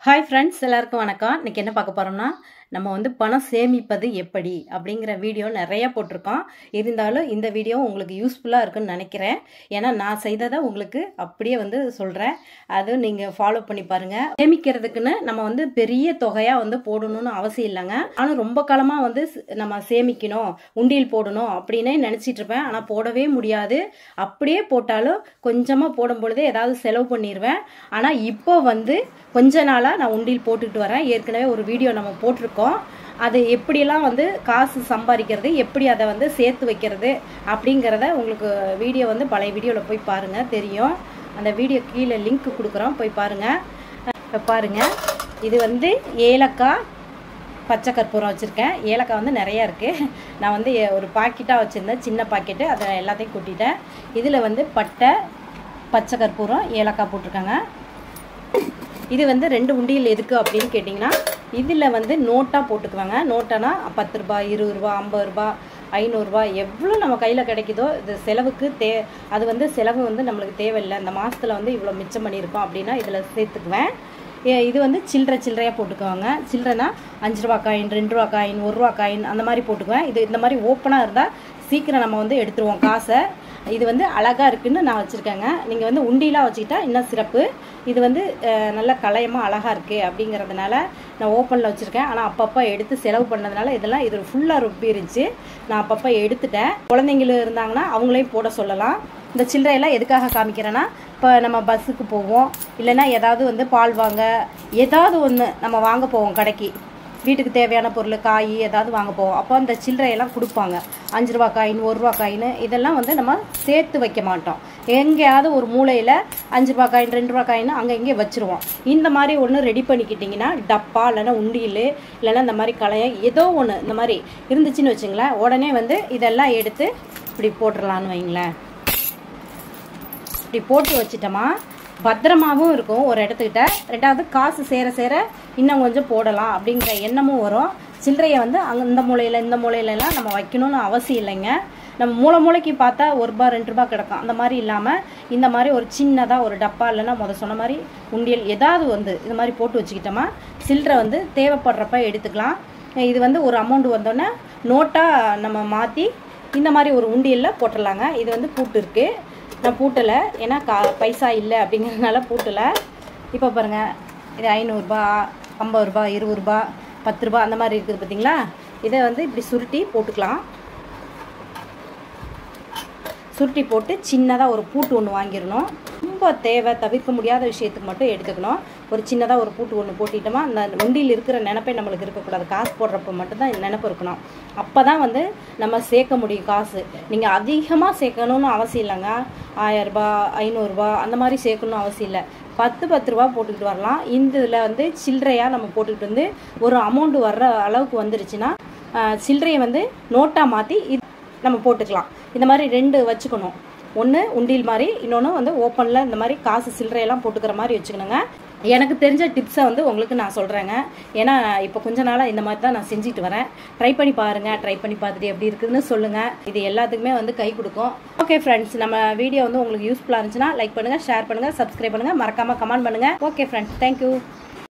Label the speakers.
Speaker 1: hi friends எல்லாருக்கும் வணக்கம் இன்னைக்கு என்ன பார்க்க போகிறோம்னா நம்ம வந்து பணம் சேமிப்பது எப்படி அப்படிங்கிற வீடியோ நிறைய போட்டிருக்கோம் இருந்தாலும் இந்த வீடியோ உங்களுக்கு யூஸ்ஃபுல்லாக இருக்குன்னு நினைக்கிறேன் ஏன்னா நான் செய்ததை உங்களுக்கு அப்படியே வந்து சொல்கிறேன் அது நீங்கள் ஃபாலோ பண்ணி பாருங்கள் சேமிக்கிறதுக்குன்னு நம்ம வந்து பெரிய தொகையாக வந்து போடணும்னு அவசியம் இல்லைங்க ஆனால் ரொம்ப காலமாக வந்து ஸ்- நம்ம சேமிக்கணும் உண்டியல் போடணும் அப்படின்னே நினச்சிட்டு இருப்பேன் ஆனால் போடவே முடியாது அப்படியே போட்டாலும் கொஞ்சமாக போடும் பொழுதே ஏதாவது செலவு பண்ணிடுவேன் ஆனால் இப்போ வந்து கொஞ்ச நாளாக நான் உண்டியல் போட்டுக்கிட்டு வரேன் ஏற்கனவே ஒரு வீடியோ நம்ம போட்டிருக்கோம் அது எப்படியெல்லாம் வந்து காசு சம்பாதிக்கிறது எப்படி அதை வந்து சேர்த்து வைக்கிறது அப்படிங்கிறத உங்களுக்கு வீடியோ வந்து பழைய வீடியோவில் போய் பாருங்கள் தெரியும் அந்த வீடியோ கீழே லிங்க் கொடுக்குறோம் போய் பாருங்கள் இப்போ பாருங்கள் இது வந்து ஏலக்காய் பச்சை கற்பூரம் வச்சுருக்கேன் ஏலக்காய் வந்து நிறையா இருக்குது நான் வந்து எ- ஒரு பாக்கெட்டாக வச்சுருந்தேன் சின்ன பாக்கெட்டு அதை எல்லாத்தையும் கொட்டிட்டேன் இதில் வந்து பட்டை பச்சை கற்பூரம் ஏலக்காய் போட்டிருக்காங்க இது வந்து ரெண்டு உண்டியல் எதுக்கு அப்படின்னு கேட்டிங்கன்னா இதில் வந்து நோட்டாக போட்டுக்குவாங்க நோட்டானா பத்து ரூபாய் இருபது ரூபா ஐம்பது ரூபா ஐநூறுரூவா எவ்வளோ நம்ம கையில் கிடைக்குதோ இது செலவுக்கு தே அது வந்து செலவு வந்து நம்மளுக்கு தேவையில்லை இந்த மாதத்தில் வந்து இவ்வளோ மிச்சம் பண்ணியிருக்கோம் அப்படின்னா இதில் சேர்த்துக்குவேன் ஏ- இது வந்து சில்லறை சில்லறையாக போட்டுக்குவாங்க சில்லறைனா அஞ்சு ரூபா காயின் ரெண்டு ரூபா காயின் ஒரு ரூபா காயின் அந்த மாதிரி போட்டுக்குவேன் இது இந்த மாதிரி ஓப்பனாக இருந்தால் சீக்கிரம் நம்ம வந்து எடுத்துருவோம் காசை இது வந்து அழகாக இருக்குன்னு நான் வச்சுருக்கேங்க நீங்கள் வந்து உண்டியலாக வச்சுக்கிட்டா இன்னும் சிறப்பு இது வந்து அஹ், நல்ல கலையமாக அழகாக இருக்குது அப்படிங்கிறதுனால நான் ஓப்பனில் வச்சுருக்கேன் ஆனால் அப்பப்போ எடுத்து செலவு பண்ணதுனால இதெல்லாம் இது ஃபுல்லாக ரொப்பி இருந்துச்சு நான் அப்பப்போ எடுத்துட்டேன் குழந்தைங்களும் இருந்தாங்கன்னா அவங்களையும் போட சொல்லலாம் இந்த சில்லறையெல்லாம் எதுக்காக காமிக்கிறேன்னா இப்போ நம்ம பஸ்ஸுக்கு போவோம் இல்லைன்னா ஏதாவது வந்து பால் வாங்க ஏதாவது ஒன்று நம்ம வாங்க போவோம் கடைக்கு வீட்டுக்கு தேவையான பொருள் காய் ஏதாவது வாங்க போவோம் அப்போ அந்த சில்லறையெல்லாம் கொடுப்பாங்க அஞ்சு ரூபா காயின் ஒரு ரூபா காயின் இதெல்லாம் வந்து நம்ம சேர்த்து வைக்க மாட்டோம் எங்கேயாவது ஒரு மூலையில் அஞ்சு ரூபா காயின் ரெண்டு ரூபா காயின் அங்கே இங்கே வச்சுருவோம் இந்த மாதிரி ஒன்று ரெடி பண்ணிக்கிட்டிங்கன்னா டப்பா இல்லைன்னா உண்டியல் இல்லைன்னா இந்த மாதிரி களையம் ஏதோ ஒன்று இந்த மாதிரி இருந்துச்சுன்னு வச்சுங்களேன் உடனே வந்து இதெல்லாம் எடுத்து இப்படி போட்டுடலான்னு வைங்களேன் இப்படி போட்டு வச்சிட்டோமா பத்திரமாவும் இருக்கும் ஒரு இடத்துக்கிட்ட ரெண்டாவது காசு சேர சேர இன்னும் கொஞ்சம் போடலாம் அப்படிங்கிற எண்ணமும் வரும் சில்லறையை வந்து அங்கே இந்த மூலையில் இந்த மூலையிலலாம் நம்ம வைக்கணும்னு அவசியம் இல்லைங்க நம்ம மூளை மூளைக்கு பார்த்தா ஒரு ரூபா ரெண்டு ரூபா கிடக்கும் அந்த மாதிரி இல்லாமல் இந்த மாதிரி ஒரு சின்னதாக ஒரு டப்பா இல்லைன்னா முத சொன்ன மாதிரி உண்டியல் ஏதாவது வந்து இது மாதிரி போட்டு வச்சுக்கிட்டோமா சில்லறை வந்து தேவைப்படுறப்ப எடுத்துக்கலாம் இது வந்து ஒரு அமௌண்ட் வந்தோடனே நோட்டாக நம்ம மாற்றி இந்த மாதிரி ஒரு உண்டியலில் போட்டுடலாங்க இது வந்து பூட்டு இருக்குது நான் பூட்டலை ஏன்னா கா பைசா இல்லை அப்படிங்கிறதுனால பூட்டலை இப்போ பாருங்கள் இது ஐநூறுரூபா ஐம்பது ரூபா இருபது ரூபா பத்து ரூபா அந்த மாதிரி இருக்குது பார்த்தீங்களா இதை வந்து இப்படி சுருட்டி போட்டுக்கலாம் சுருட்டி போட்டு சின்னதாக ஒரு பூட்டு ஒன்று வாங்கிடணும் ரொம்ப தேவை தவிர்க்க முடியாத விஷயத்துக்கு மட்டும் எடுத்துக்கணும் ஒரு சின்னதாக ஒரு பூட்டு ஒன்று போட்டிட்டோமா அந்த உண்டியில் இருக்கிற நினப்பே நம்மளுக்கு இருக்கக்கூடாது காசு போடுறப்ப மட்டும்தான் நினப்பு இருக்கணும் அப்போ தான் வந்து நம்ம சேர்க்க முடியும் காசு நீங்கள் அதிகமாக சேர்க்கணும்னு அவசியம் இல்லைங்க ஆயரரூபா ஐநூறுரூபா அந்த மாதிரி சேர்க்கணும்னு அவசியம் இல்லை பத்து பத்து ரூபா போட்டுக்கிட்டு வரலாம் இந்த இதில் வந்து சில்லறையாக நம்ம போட்டுக்கிட்டு வந்து ஒரு அமௌண்ட் வர்ற அளவுக்கு வந்துருச்சுன்னா ஆஹ், சில்லறையை வந்து நோட்டாக மாற்றி நம்ம போட்டுக்கலாம் இந்த மாதிரி ரெண்டு வச்சுக்கணும் ஒன்று உண்டியல் மாதிரி இன்னொன்று வந்து ஓப்பனில் இந்த மாதிரி காசு சில்லறையெல்லாம் போட்டுக்கிற மாதிரி வச்சுக்கணுங்க எனக்கு தெரிஞ்ச டிப்ஸை வந்து உங்களுக்கு நான் சொல்கிறேங்க ஏன்னா இப்போ கொஞ்ச நாளாக இந்த மாதிரி தான் நான் செஞ்சுட்டு வரேன் ட்ரை பண்ணி பாருங்கள் ட்ரை பண்ணி பார்த்துட்டு எப்படி இருக்குதுன்னு சொல்லுங்கள் இது எல்லாத்துக்குமே வந்து கை கொடுக்கும் ஓகே ஃப்ரெண்ட்ஸ் நம்ம வீடியோ வந்து உங்களுக்கு யூஸ்ஃபுல்லாக இருந்துச்சுன்னா லைக் பண்ணுங்கள் ஷேர் பண்ணுங்கள் சப்ஸ்கிரைப் பண்ணுங்கள் மறக்காமல் கமெண்ட் பண்ணுங்கள் ஓகே ஃப்ரெண்ட்ஸ் தேங்க்யூ